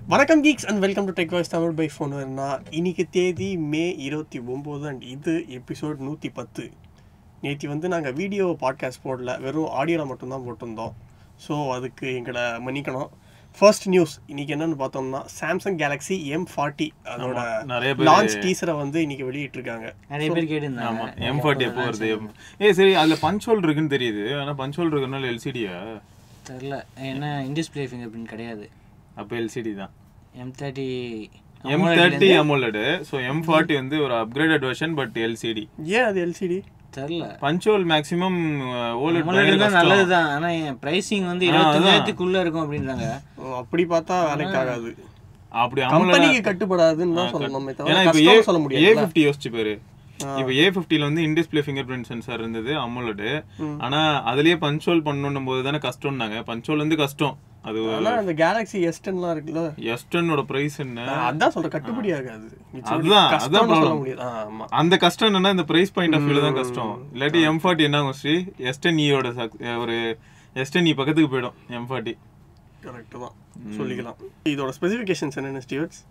வணக்கம் geeks and welcome to Tech Voice Tamil by phone நான் இன்னைக்கு தேதி மே இருபத்தி ஒம்பது அண்ட் இது எபிசோட் நூற்றி பத்து நேற்று வந்து நாங்கள் வீடியோ பாட்காஸ்ட் போடல வெறும் ஆடியோவில் மட்டும்தான் போட்டிருந்தோம் ஸோ அதுக்கு எங்களை மன்னிக்கணும் ஃபர்ஸ்ட் நியூஸ் இன்னைக்கு என்னன்னு பார்த்தோம்னா சாம்சங் கேலக்ஸி எம் ஃபார்ட்டி அதோட நிறைய பேர் லான்ச் டீசரை வந்து இன்னைக்கு வெளியிட்டிருக்காங்க நிறைய பேர் ஆமா கேட்டிருந்தாங்க எம் ஃபார்ட்டி எப்போ வருது ஏய் சரி அதுல பஞ்ச் ஹோல் இருக்குன்னு தெரியுது ஆனா பஞ்ச் ஹோல் இருக்கனால எல்சிடியா தெரில ஏன்னா இன்டிஸ்பிளே ஃபிங்கர் பிரிண்ட் கிடையாது அப்போ எல்சிடி தான் M thirty M thirty AMOLED so M forty வந்து ஒரு அப்கிரேடட் வெர்ஷன் பட் எல்சிடி ஏன் அது எல்சிடி தெரில பஞ்ச் ஹோல் மேக்ஸிமம் ஓலட் தான் நல்லதுதான் ஆனா என் பிரைசிங் வந்து இருபத்தஞ்சாயிரத்துக்குள்ள இருக்கும் அப்படின்றாங்க அப்படி பார்த்தா வேலைக்கு ஆகாது அப்படி அமோலட் கம்பெனிக்கு கட்டுப்படாதுன்னு தான் சொல்லணும் ஏன்னா தவிர இப்போ ஏ கஷ்டம்னு சொல்ல ஏ முடியாது ஃபிஃப்டி யோசிச்சு பாரு இப்போ ஏ ஃபிஃப்டியில் வந்து இன்டிஸ்பிளே ஃபிங்கர் பிரிண்ட் சென்சார் இருந்தது அமோலடு ஆனா அதுலயே பஞ்ச் ஹோல் பண்ணணும் போது தானே கஷ்டம்னாங்க பஞ்ச் ஹோல் வந்து கஷ்டம் அது ஆனா அந்த கேலக்ஸி எஸ் டென்லாம் இருக்குல்ல எஸ்டனோட பிரைஸ் என்ன ஆ, அதான் சொல்றேன் கட்டுப்படி ஆகாது மிச்சபடி அதுதான், அதான் கஷ்டம்னு சொல்ல problem. முடியாது ஆ, ஆமா அந்த கஷ்டம் என்னன்னா இந்த பிரைஸ் பாயிண்ட் ஆஃப் வியூல தான் கஷ்டம் இல்லாட்டி எம் ஃபார்ட்டி என்ன ஆகும் ஸ்ரீ எஸ்டன் ஈயோட ஒரு எஸ்டன் இ பக்கத்துக்கு போயிடும் எம் ஃபார்ட்டி கரெக்ட் தான் சொல்லிக்கலாம் இதோட ஸ்பெசிஃபிகேஷன்ஸ் என்னென்ன ஸ்டீவர்ட்ஸ்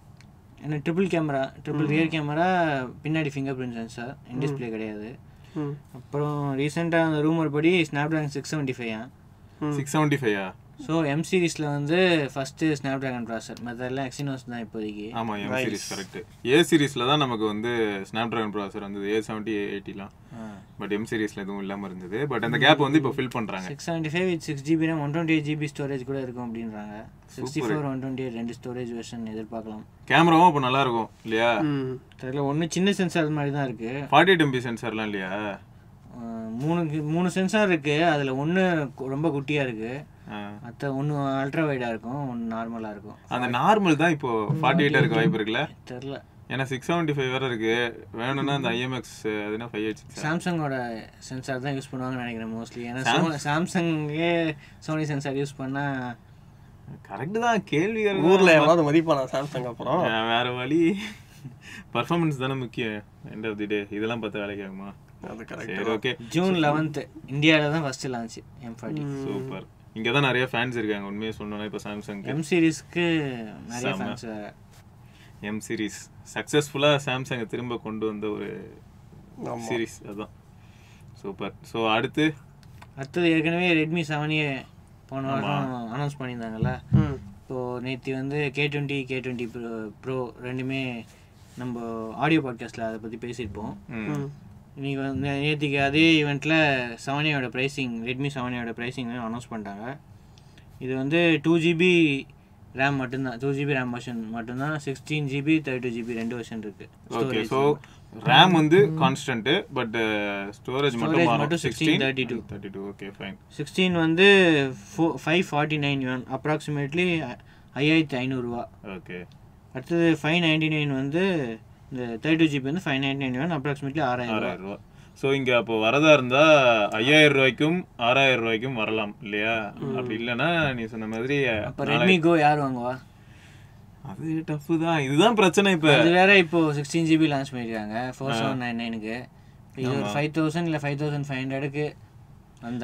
ஏன்னா triple camera triple rear camera பின்னாடி ஃபிங்கர் பிரிண்ட் சென்சார் இன்டிஸ்பிளே கிடையாது ம் அப்புறம் ரீசெண்டாக அந்த ரூமர் படி Snapdragon six seventy five six seventy ஃபைவா ஸோ எம் சீரிஸில் வந்து ஃபஸ்ட்டு ஸ்னாப் ட்ராகன் ப்ராசர் மற்றெல்லாம் எக்ஸினோஸ் தான் இப்போதைக்கு ஆமா எம் சீரிஸ் கரெக்ட் ஏ சீரிஸ்ல தான் நமக்கு வந்து ஸ்னாப் டிராகன் ப்ராசர் வந்தது ஏ செவன்ட்டி ஏ எயிட்டிலாம் பட் எம் சீரிஸ்ல எதுவும் இல்லாம இருந்தது பட் அந்த கேப் வந்து இப்போ ஃபில் பண்றாங்க six seventy five with six GB RAM one twenty eight GB storage கூட இருக்கும் அப்படின்றாங்க sixty four one twenty eight ரெண்டு ஸ்டோரேஜ் வெர்ஷன் எதிர்பார்க்கலாம் கேமராவும் அப்போ நல்லா இருக்கும் இல்லையா ம் தெரியல ஒன்று சின்ன சென்சார் மாதிரி தான் இருக்கு ஃபார்ட்டி எயிட் எம்பி சென்சார்லாம் இல்லையா அஹ் மூணு மூணு சென்சார் இருக்கு அதில் ஒன்று ரொம்ப குட்டியாக இருக்கு ஆ. மற்ற ஒன்று அல்ட்ரா வைடாக இருக்கும் ஒன்று நார்மலாக இருக்கும் அந்த நார்மல் தான் இப்போ ஃபார்ட்டி எயிட்டா இருக்க வாய்ப்பு இருக்குல்ல தெரில ஏன்னா சிக்ஸ் செவன்ட்டி ஃபைவ் வேற இருக்கு வேணும்னா அந்த ஐஎம்எக்ஸ் அதுனா ஃபைவ் எயிட் சிக்ஸ் சாம்சங்கோட சென்சார் தான் யூஸ் பண்ணுவாங்கன்னு நினைக்கிறேன் மோஸ்ட்லி ஏன்னா சாம்சங்கே சோனி சென்சார் யூஸ் பண்ணால் கரெக்ட் தான் கேள்வி ஊர்ல எவ்வளவு மதிப்பானா சாம்சங் அப்புறம் வேற வழி பர்ஃபார்மன்ஸ் தானே முக்கியம் எண்ட் ஆஃப் தி டே இதெல்லாம் பார்த்து வேலைக்கு ஆகுமா அது கரெக்ட் சரி ஓகே ஜூன் லெவன்த்து இந்தியாவில் தான் first launch M forty super இங்க தான் நிறைய ஃபேன்ஸ் இருக்காங்க உண்மையை சொல்லணும்னா இப்போ சாம்சங் எம் சீரிஸ்க்கு நிறைய ஃபேன்ஸ் வேறு எம் சீரிஸ் சக்ஸஸ்ஃபுல்லா சாம்சங்கை திரும்ப கொண்டு வந்த ஒரு சீரிஸ் அதான் சூப்பர் ஸோ அடுத்து அடுத்தது ஏற்கனவே ரெட்மி செவனே போன வாரம் அனௌன்ஸ் பண்ணியிருந்தாங்கல்ல ம் இப்போது நேற்று வந்து K twenty K twenty pro pro ரெண்டுமே நம்ம ஆடியோ பாட்காஸ்ட்டில் அதை பற்றி பேசியிருப்போம் ம், ம் இன்னைக்கு வந்து நேற்றுக்கு அதே ஈவெண்ட்டில் செவனியோட ப்ரைஸிங் ரெட்மி செவனியோட ப்ரைஸிங் அனௌன்ஸ் பண்ணிட்டாங்க இது வந்து டூ ஜிபி ரேம் மட்டும்தான் டூ ஜிபி ரேம் வெர்ஷன் மட்டும்தான் sixteen GB thirty two GB ரெண்டு வெர்ஷன் இருக்கு ஓகே ஸோ ரேம் வந்து கான்ஸ்டன்ட் பட் ஸ்டோரேஜ் மட்டும் Storage மாறும் மட்டும் sixteen 1632. Thirty two okay fine sixteen வந்து for five forty nine yuan approximately ஐயாயிரத்தி ஐநூறுரூவா ஓகே அடுத்தது ஃபைவ் நைன்டி நைன் வந்து இந்த தேர்ட்டி டூ ஜிபி வந்து five ninety nine yuan approximately ஆறாயிரம் ரூபா ஆறாயிரம் ரூபா ஸோ இங்க அப்போ வரதா இருந்தா ஐயாயிரம் ரூபாய்க்கும் ஆறாயிரம் ரூபாய்க்கும் வரலாம் இல்லையா அப்படி இல்லைன்னா நீ சொன்ன மாதிரி அப்போ ரெட்மி கோ யார் வாங்குவா அது டஃப் தான் இதுதான் பிரச்சனை இப்போ அது வேற இப்போ சிக்ஸ்டீன் ஜிபி லான்ச் பண்ணியிருக்காங்க ஃபோர் செவன் நைன் நைனுக்கு இது ஒரு ஃபைவ் தௌசண்ட் இல்லை ஃபைவ் தௌசண்ட் ஃபைவ் ஹண்ட்ரடுக்கு அந்த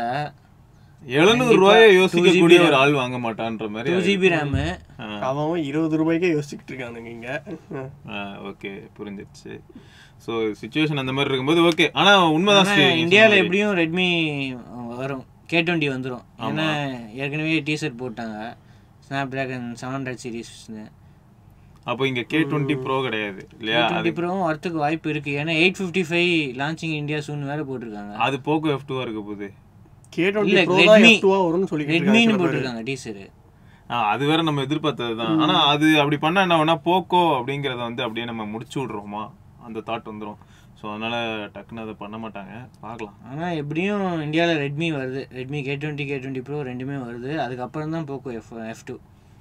எழுநூறு ரூபாயை யோசிக்கக்கூடிய ஒரு ஆள் வாங்க மாட்டான்ற மாதிரி டூ ஜிபி ரேமு அவன் இருபது ரூபாய்க்கே யோசிச்சுக்கிட்டு இருக்கானுங்க இங்க ம். ஓகே புரிஞ்சிருச்சு ஸோ சுச்சுவேஷன் அந்த மாதிரி இருக்கும்போது ஓகே ஆனா உண்மைதான் ஸ்ரீ, நீ சொன்ன இந்தியாவில் மாதிரி. எப்படியும் ரெட்மி வரும் கே டுவெண்ட்டி வந்துடும் ஏன்னா ஏற்கனவே டிஷர்ட் போட்டாங்க ஸ்னாப் ட்ராகன் செவன் ஹண்ட்ரட் சீரீஸ்னு அப்போ இங்க கே டுவெண்ட்டி ப்ரோ கிடையாது இல்லையா டுவெண்ட்டி ப்ரோவும் வரத்துக்கு வாய்ப்பு இருக்கு ஏன்னா eight fifty five launching India soon வேற போட்டிருக்காங்க அது போக்கோ எஃப் டூவா இருக்க போகுது கே டுவெண்ட்டி இல்ல, ப்ரோ தான் Redmi. எஃப் டூவா வரும்னு சொல்லிக்கிட்டு ரெட்மின்னு இருக்காங்க போட்டிருக்காங்க டீசரு ஆ, அது வேற நம்ம எதிர்பார்த்தது தான் ஆனா அது அப்படி பண்ணா என்ன வேணா போக்கோ அப்படிங்கறத வந்து அப்படியே நம்ம முடிச்சு விடுறோமா அந்த தாட் வந்துரும் ஸோ அதனால டக்குன்னு அதை பண்ண மாட்டாங்க பார்க்கலாம் ஆனால் எப்படியும் இந்தியாவில் ரெட்மி வருது Redmi K twenty K twenty pro ரெண்டுமே வருது அதுக்கப்புறம் தான் போக்கோ எஃப் எஃப் டூ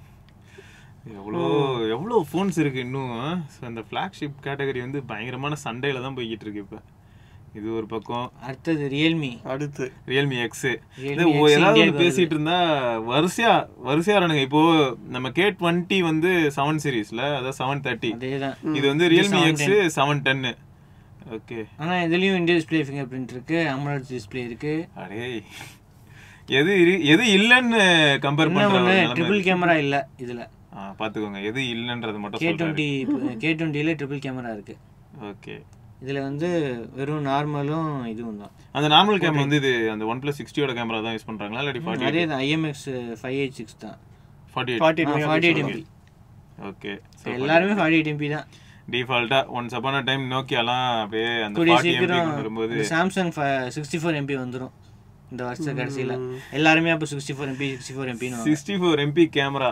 எவ்வளோ எவ்வளோ ஃபோன்ஸ் இருக்கு இன்னும் ஸோ அந்த ஃப்ளாக்ஷிப் கேட்டகரி வந்து பயங்கரமான சண்டையில தான் போய்கிட்டு இருக்கு இப்போ இது ஒரு பக்கம் அடுத்தது ரியல்மி அடுத்து ரியல்மி எக்ஸ் Realme X ஏதாவது ஒண்ணு இந்தியாவுக்கு பேசிட்டு இருந்தா வரிசையா வரிசையா வரானுங்க இப்போ நம்ம கே டுவெண்ட்டி வந்து செவன் சீரீஸ்ல அதாவது செவன் தேர்ட்டி அதே தான் இது வந்து ரியல்மி எக்ஸ் செவன் டென்னு ஓகே ஆனால் இதுலேயும் இந்தியா டிஸ்பிளே ஃபிங்கர் பிரிண்ட் இருக்கு அமரட் டிஸ்பிளே இருக்கு அடே எது இரு- எது இல்லைன்னு கம்பேர் என்ன ஒன்று பண்றாங்க ட்ரிபிள் கேமரா இல்லை இதில் ஆ, பாத்துக்கோங்க எது இல்லைன்றது மட்டும் கே சொல்றாரு டுவெண்ட்டி கே டுவெண்ட்டியில் ட்ரிபிள் கேமரா இருக்குது ஓகே இதில் வந்து வெறும் நார்மலும் இதுவும் தான் அந்த நார்மல் கேமரா வந்து இது அந்த ஒன் பிளஸ் சிக்ஸ்டியோட கேமரா தான் யூஸ் பண்றாங்களா இல்லாட்டி ஃபார்ட்டி அதே தான் ஐஎம்எக்ஸ் ஃபைவ் எயிட் சிக்ஸ் தான் forty eight forty eight forty eight MP okay எல்லாருமே ஃபார்ட்டி எயிட் எம்பி தான் டிஃபால்ட்டா ஒன்ஸ் அப்பான டைம் நோக்கியாலாம் அப்படியே அந்த கூடிய ஃபார்ட்டி எம்பி சீக்கிரம் வரும்போது சாம்சங் சிக்ஸ்டி ஃபோர் எம்பி வந்துடும் இந்த வருஷ கடைசியில் எல்லாருமே அப்போ sixty four MP sixty four எம்பின்னு சிக்ஸ்டி ஃபோர் எம்பி கேமரா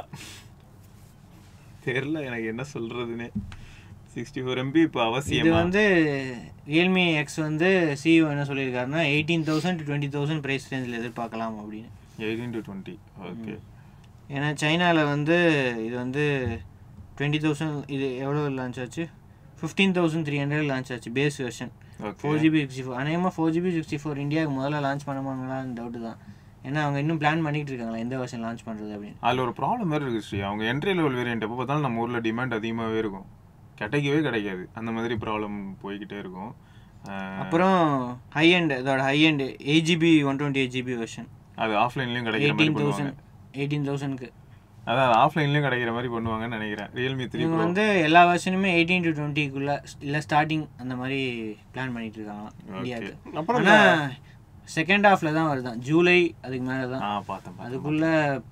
தெரியல எனக்கு என்ன சொல்றதுன்னு சிக்ஸ்டி ஃபோர் எம்பி இப்போ இது அவசியமா வந்து ரியல்மி எக்ஸ் வந்து சிஇஓ என்ன சொல்லியிருக்காருன்னா eighteen thousand to twenty thousand price ரேஞ்சில் எதிர்பார்க்கலாம் அப்படின்னு எயிட்டீன் டு டுவெண்ட்டி ஓகே ஏன்னா சைனாவில் வந்து இது வந்து டுவெண்ட்டி தௌசண்ட் இது எவ்வளோ லான்ச் ஆச்சு fifteen thousand three hundred launch ஆச்சு base version okay four GB sixty four அநேகமாக ஃபோர் ஜிபி சிக்ஸ்டி ஃபோர் இந்தியாவுக்கு முதல்ல லான்ச் பண்ணுவாங்களான்னு டவுட்டு தான் ஏன்னா அவங்க இன்னும் பிளான் பண்ணிட்டு இருக்காங்களா எந்த வருஷன் லான்ச் பண்ணுறது அப்படின்னு அதில் ஒரு ப்ராப்ளம் மாதிரி இருக்கு ஸ்ரீ அவங்க என்ட்ரி லெவல் வேரியன்ட் எப்போ பார்த்தாலும் நம்ம ஊரில் டிமாண்ட் அதிகமாகவே இருக்கும் கிடைக்கவே கிடைக்காது அந்த மாதிரி ப்ராப்ளம் போய்கிட்டே இருக்கும் அஹ், அப்புறம் ஹை அண்ட் இதோட high end eight GB one twenty eight GB version அது ஆஃப்லைன்லேயும் கிடைக்கிற மாதிரி எயிட்டீன் பண்ணுவாங்க தௌசண்ட் எயிட்டீன் தௌசண்ட்க்கு அதான் ஆஃப்லைன்லேயும் கிடைக்கிற மாதிரி பண்ணுவாங்கன்னு நினைக்கிறேன் ரியல்மி த்ரீ இவங்க வந்து எல்லா வருஷனுமே எயிட்டீன் டு டுவெண்ட்டிக்குள்ள இல்லை ஸ்டார்டிங் அந்த மாதிரி பிளான் பண்ணிட்டு இருக்காங்களாம் இந்தியாவுக்கு அப்புறம் ஆனால் செகண்ட் ஹாஃப்ல தான் வருதான் ஜூலை அதுக்கு மேலே தான் ஆ பார்த்தேன் பார்த்தேன். அதுக்குள்ள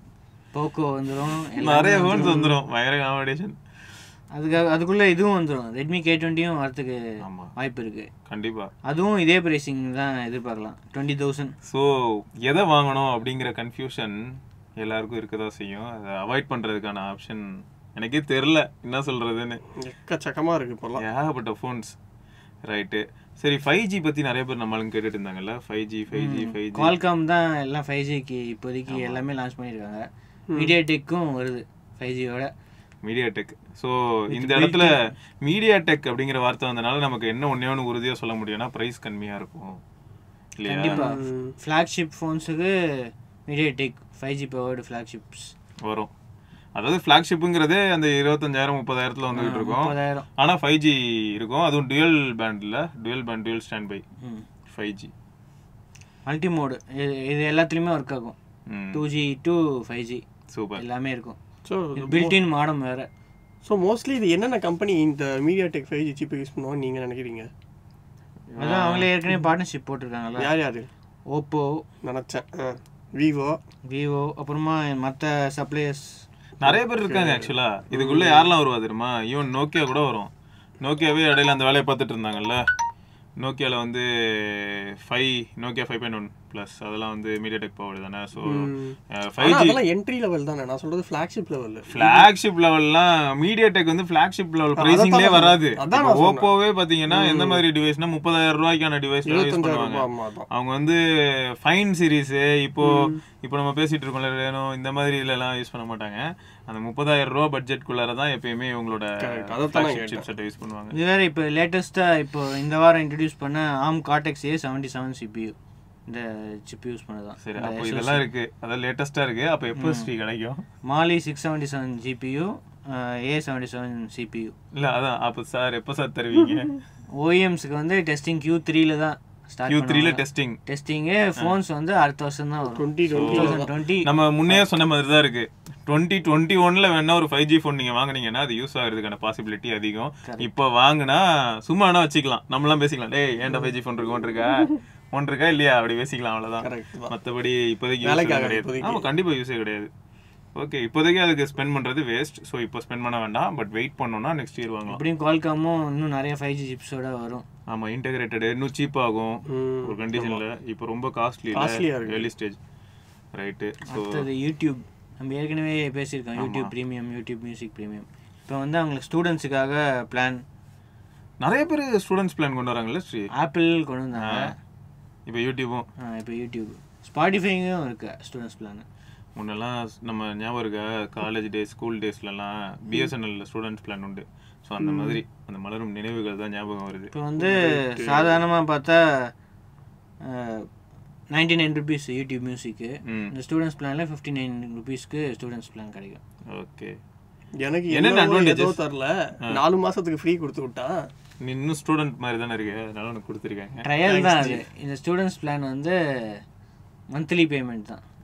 போக்கோ வந்துடும் நிறைய ஃபோன்ஸ் வந்துடும் பயங்கர காம்படிஷன் அதுக்காக அதுக்குள்ள இதுவும் வந்துடும் ரெட்மி கே டுவெண்ட்டியும் வரதுக்கு ஆமா வாய்ப்பு இருக்கு கண்டிப்பா அதுவும் இதே பிரைசிங் தான் எதிர்பார்க்கலாம் டுவெண்ட்டி தௌசண்ட் ஸோ எதை வாங்கணும் அப்படிங்கிற கன்ஃபியூஷன் எல்லாருக்கும் இருக்கதா செய்யும் அதை அவாய்ட் பண்றதுக்கான ஆப்ஷன் எனக்கே தெரில என்ன சொல்றதுன்னு எக்கச்சக்கமா இருக்கு இப்போல்லாம் ஏகப்பட்ட ஃபோன்ஸ் ரைட்டு சரி ஃபைவ் ஜி பத்தி நிறைய பேர் நம்மளும் கேட்டுட்டு இருந்தாங்கல்ல five G five G five G Qualcomm தான் எல்லாம் ஃபைவ் ஜிக்கு இப்போதைக்கு எல்லாமே லான்ச் பண்ணியிருக்காங்க மீடியா டெக்கும் வருது ஃபைவ் ஜியோட மீடியா டெக் ஸோ இந்த இடத்துல மீடியா டெக் அப்படிங்கிற வார்த்தை வந்தனால நமக்கு என்ன ஒன்னே ஒன்று உறுதியாக சொல்ல முடியும்னா ப்ரைஸ் கம்மியா இருக்கும் இல்லையா கண்டிப்பா ஃப்ளாக்ஷிப் ஃபோன்ஸுக்கு MediaTek five G powered flagships வரும் அதாவது ஃப்ளாக்ஷிப்புங்கிறதே அந்த இருபத்தஞ்சாயிரம் முப்பதாயிரத்துல வந்துகிட்டு இருக்கும் முப்பதாயிரம் ஆனா ஃபைவ் ஜி இருக்கும் அதுவும் டுவல் பேண்ட்ல dual band dual standby five G multi mode இது எல்லாத்துலேயுமே ஒர்க் ஆகும் two G to five G super எல்லாமே இருக்கும் ஸோ பில்டின் மாடம் வேற ஸோ மோஸ்ட்லி இது என்னென்ன கம்பெனி இந்த மீடியா டெக் ஃபைவ் ஜி சிப்பை யூஸ் பண்ணுவான்னு நீங்கள் நினைக்கிறீங்க அதான் அவங்களே ஏற்கனவே பார்ட்னர்ஷிப் போட்டிருக்காங்கல்ல யார் யார் ஓப்போ நினச்சேன் விவோ விவோ அப்புறமா மற்ற சப்ளையர்ஸ் நிறைய பேர் இருக்காங்க ஆக்சுவலா இதுக்குள்ள யாரெல்லாம் வருவா தெரியுமா ஈவன் நோக்கியா கூட வரும் நோக்கியாவே இடையில அந்த வேலையை பார்த்துட்டு இருந்தாங்கல்ல நோக்கியால வந்து five Nokia five point one plus அதெல்லாம் வந்து மீடியா டெக் பவர் தானே ஸோ ஃபைவ் ஆனா ஜி அதெல்லாம் என்ட்ரி லெவல் தானே நான் சொல்றது ஃபிளாக்ஷிப் லெவல் ஃபிளாக்ஷிப் லெவல்லாம் மீடியா டெக் வந்து ஃபிளாக்ஷிப் லெவல் பிரைசிங்லேயே அதான் வராது அதான் நான் ஓப்போவே பாத்தீங்கன்னா எந்த மாதிரி டிவைஸ்னா முப்பதாயிரம் ரூபாய்க்கான டிவைஸ் யூஸ் இருபத்தஞ்சாயிரம் பண்ணுவாங்க ரூபாய் ஆமா தான் அவங்க வந்து ஃபைன் சீரிஸ் இப்போ இப்போ நம்ம பேசிட்டு இருக்கோம்ல வேணும் இந்த மாதிரி எல்லாம் யூஸ் பண்ண மாட்டாங்க அந்த முப்பதாயிரம் ரூபா பட்ஜெட்குள்ளார தான் எப்பயுமே இவங்களோட Correct. அதைத்தான் நான் சிப் செட்டை யூஸ் பண்ணுவாங்க இது வேற இப்போ லேட்டஸ்ட்டாக இப்போ இந்த வாரம் இன்ட்ரடியூஸ் பண்ண ARM Cortex A seventy seven CPU இந்த சிப் யூஸ் பண்ணதான் சரி அப்போ இதெல்லாம் இருக்கு அதான் லேட்டஸ்டா இருக்கு அப்போ எப்போ ஸ்ரீ கிடைக்கும் Mali six seventy seven GPU A seventy seven CPU இல்ல அதான் அப்போ சார் எப்போ சார் தருவீங்க ஓஎம்ஸ்க்கு வந்து டெஸ்டிங் கியூ த்ரீல தான் ஸ்டார்ட் கியூ த்ரீல டெஸ்டிங் டெஸ்டிங்கு ஃபோன்ஸ் வந்து அடுத்த வருஷம் தான் வரும் டுவெண்ட்டி டூ தௌசண்ட் டுவெண்ட்டி நம்ம முன்னே சொன்ன மாதிரி தான் இருக்கு டுவெண்ட்டி டுவெண்ட்டி ஒன்ல வேணா ஒரு ஃபைவ் ஜி ஃபோன் நீங்க வாங்குனீங்கன்னா அது யூஸ் ஆகுறதுக்கான பாசிபிலிட்டி அதிகம் இப்போ வாங்குனா சும்மா வேணா வச்சுக்கலாம் நம்மளாம் பேசிக்கலாம் டேய் ஏன்டா ஃபைவ் ஜி ஃபோன் இருக்கு ஒன் இருக்கா ஒன் இருக்கா இல்லையா அப்படி பேசிக்கலாம் அவ்வளவுதான் கரெக்ட் தான் மத்தபடி இப்போதைக்கு வேலைக்கு யூஸ் ஆகாது கிடையாது இப்போதைக்கு. ஆமா கண்டிப்பா யூஸே கிடையாது ஓகே இப்போதைக்கு அதுக்கு ஸ்பெண்ட் பண்றது வேஸ்ட் ஸோ இப்போ ஸ்பெண்ட் பண்ண வேண்டாம் பட் வெயிட் பண்ணோம்னா நெக்ஸ்ட் இயர் வாங்கலாம் எப்படியும் குவால்காமும் இன்னும் நிறைய ஃபைவ் ஜி சிப்ஸோட வரும் ஆமா இன்டகிரேட்டட் இன்னும் சீப் ஆகும் ம். ஒரு கண்டிஷன்ல இப்போ ரொம்ப காஸ்ட்லி Costly-ஆ இருக்கு. ஏர்லி ஸ்டேஜ் ரைட்டு ஸோ அடுத்தது யூடியூப் நம்ம ஏற்கனவே பேசியிருக்கோம் YouTube premium YouTube music premium இப்போ வந்து அவங்களுக்கு ஸ்டூடெண்ட்ஸுக்காக பிளான் நிறைய பேர் ஸ்டூடெண்ட்ஸ் பிளான் கொண்டு வராங்கல்ல ஸ்ரீ ஆப்பிள் கொண்டு வந்தாங்க இப்போ யூடியூபும் ஆ, இப்போ யூடியூப் ஸ்பாட்டிஃபையும் இருக்கு ஸ்டூடெண்ட்ஸ் பிளான் முன்னெல்லாம் நம்ம ஞாபகம் இருக்கா காலேஜ் டேஸ் ஸ்கூல் டேஸ்லலாம் பிஎஸ்என்எல் ஸ்டூடெண்ட்ஸ் பிளான் உண்டு ஸோ அந்த மாதிரி அந்த மலரும் நினைவுகள் தான் ஞாபகம் வருது இப்போ வந்து சாதாரணமாக பார்த்தா நைன்டி நைன் ருபீஸ் யூடியூப் மியூசிக்கு ம் இந்த ஸ்டூடெண்ட்ஸ் பிளானில் ஃபிஃப்டி நைன் ருபீஸ்க்கு ஸ்டூடெண்ட்ஸ் பிளான் கிடைக்கும் ஓகே எனக்கு என்னென்ன என்னவோ advantages? ஏதோ தரல நாலு மாசத்துக்கு ஃப்ரீ கொடுத்து விட்டான் நீ இன்னும் ஸ்டூடெண்ட் மாதிரி தானே இருக்கு அதனால உனக்கு கொடுத்துருக்காங்க ட்ரையல் தான் அது இந்த ஸ்டூடெண்ட்ஸ் பிளான் வந்து மந்த்லி பேமெண்ட் தான்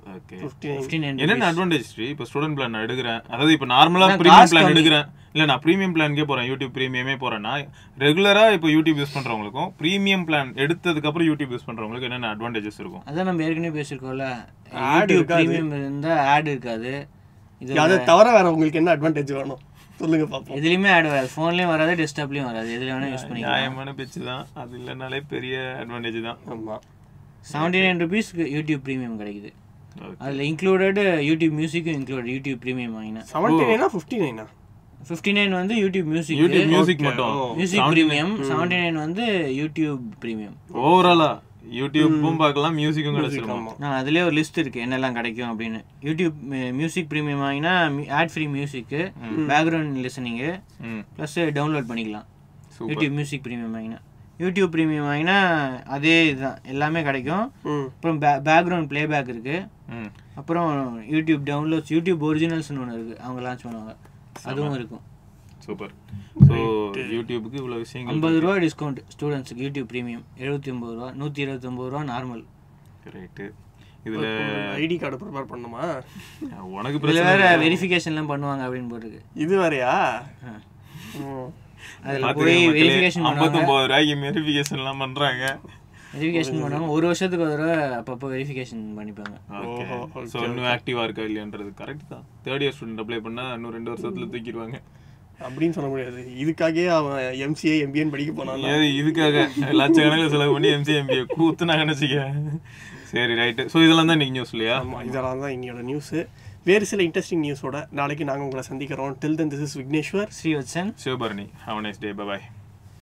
okay fifty nine fifty nine என்னென்ன அட்வான்டேஜ் ஸ்ரீ இப்போ ஸ்டூடெண்ட் பிளான் நான் எடுக்கிறேன் அதாவது இப்போ நார்மலாக நான் ப்ரீமியம் காசு பிளான் கம்மி. எடுக்கிறேன் இல்லை நான் ப்ரீமியம் பிளான்கே போகிறேன் யூடியூப் ப்ரீமியமே போகிறேன்னா ரெகுலராக இப்போ யூடியூப் யூஸ் பண்ணுறவங்களுக்கும் ப்ரீமியம் பிளான் எடுத்ததுக்கப்புறம் யூடியூப் யூஸ் பண்ணுறவங்களுக்கு என்னென்ன அட்வான்டேஜஸ் இருக்கும் அதான் நம்ம ஏற்கனவே பேசியிருக்கோம்ல Ad யூடியூப் இருக்காது. ப்ரீமியம் இருந்தால் ஆட் இருக்காது இது அதை தவிர வேற உங்களுக்கு என்ன அட்வான்டேஜ் வேணும் சொல்லுங்க பார்ப்போம் எதுலையுமே ஆட் வராது ஃபோன்லேயும் வராது டெஸ்க்டாப்லேயும் வராது எதுல வேணால் யூஸ் பண்ணிக்கலாம் நியாயமான பேச்சு தான் அது இல்லைனாலே பெரிய அட்வான்டேஜ் தான் ஆமா செவன்டி நைன் ருபீஸ்க்கு யூடியூப் ப்ரீமியம் கிடைக்குது Okay. அதில் இன்க்ளூடட் யூடியூப் மியூசிக்கும் இன்க்ளூட் யூடியூப் ப்ரீமியம் வாங்கினேன் செவன்டி நைனா ஃபிஃப்டி நைனா ஃபிஃப்டி நைன் வந்து YouTube music YouTube music Okay. மட்டும் ஓ. மியூசிக் ப்ரீமியம் செவன்டி நைன் வந்து யூடியூப் ப்ரீமியம் ஓவராலா யூடியூப்பும் பார்க்கலாம் மியூசிக்கும் கிடைச்சிருக்கும் ஆமா நான் அதுலேயே ஒரு லிஸ்ட் இருக்கு என்னெல்லாம் கிடைக்கும் அப்படின்னு யூடியூப் மியூசிக் ப்ரீமியம் வாங்கினா ஆட் ஃப்ரீ மியூசிக்கு பேக்ரவுண்ட் லிசனிங்கு ம் ப்ளஸ் டவுன்லோட் பண்ணிக்கலாம் சூப்பர் யூடியூப் மியூசிக் ப்ரீமியம் வாங்கினா யூடியூப் ப்ரீமியம் வாங்கினா அதே இதுதான் எல்லாமே கிடைக்கும் ம் அப்புறம் பே பேக்ரவுண்ட் ப்ளேபேக் இருக்குது ம் அப்புறம் யூடியூப் டவுன்லோட்ஸ் யூடியூப் ஒரிஜினல்ஸ்னு ஒன்று இருக்குது அவங்க லான்ச் பண்ணுவாங்க அதுவும் இருக்கும் சூப்பர் ஸோ யூடியூபுக்கு இவ்வளோ விஷயங்கள் ஐம்பது ரூபா டிஸ்கவுண்ட் ஸ்டூடெண்ட்ஸுக்கு யூடியூப் ப்ரீமியம் எழுபத்தி ஒம்பது ரூபா நூற்றி இருபத்தொம்பது ரூபா நார்மல் ரைட்டு இதில் ஐடி கார்டு ப்ரிப்பேர் பண்ணுமா உனக்கு இதில் பிரச்சனை வேற வெரிஃபிகேஷன்லாம் பண்ணுவாங்க அப்படின்னு போட்டிருக்கு இது வேறயா ம். அதில் பார்த்துக்கங்க போய் மக்களே, வெரிஃபிகேஷன் பண்ணுவாங்க ஐம்பத்தொம்பது ரூபாய்க்கு வெரிஃபிகேஷன்லாம் பண்ணுறாங்க வெரிஃபிகேஷன் பண்ணுவாங்க ஒரு வருஷத்துக்கு ஒரு தடவை அப்பப்போ வெரிஃபிகேஷன் பண்ணிப்பாங்க ஓகே ஓஹோ, ஸோ இன்னும் ஆக்டிவாக இருக்கா இல்லையான்றது கரெக்ட் தான் தேர்ட் இயர் ஸ்டூடெண்ட் அப்ளை பண்ணால் இன்னும் ரெண்டு வருஷத்துல தூக்கிடுவாங்க அப்படின்னு சொல்ல முடியாது இதுக்காகவே அவன் எம்சிஏ எம்பிஏன்னு படிக்க போனான் ஏது இதுக்காக லட்சக்கணக்கில் செலவு பண்ணி எம்சி எம்பிஏ கூத்துனாங்கன்னு வச்சுக்க சரி ரைட்டு ஸோ இதெல்லாம் தான் இன்னைக்கு நியூஸ் இல்லையா ஆமா இதெல்லாம் தான் இன்னையோட நியூஸு வேறு சில இன்ட்ரெஸ்டிங் நியூஸோட நாளைக்கு நாங்கள் உங்களை சந்திக்கிறோம் till then this is Vigneshwar Srivatsan Sivabharani have nice day bye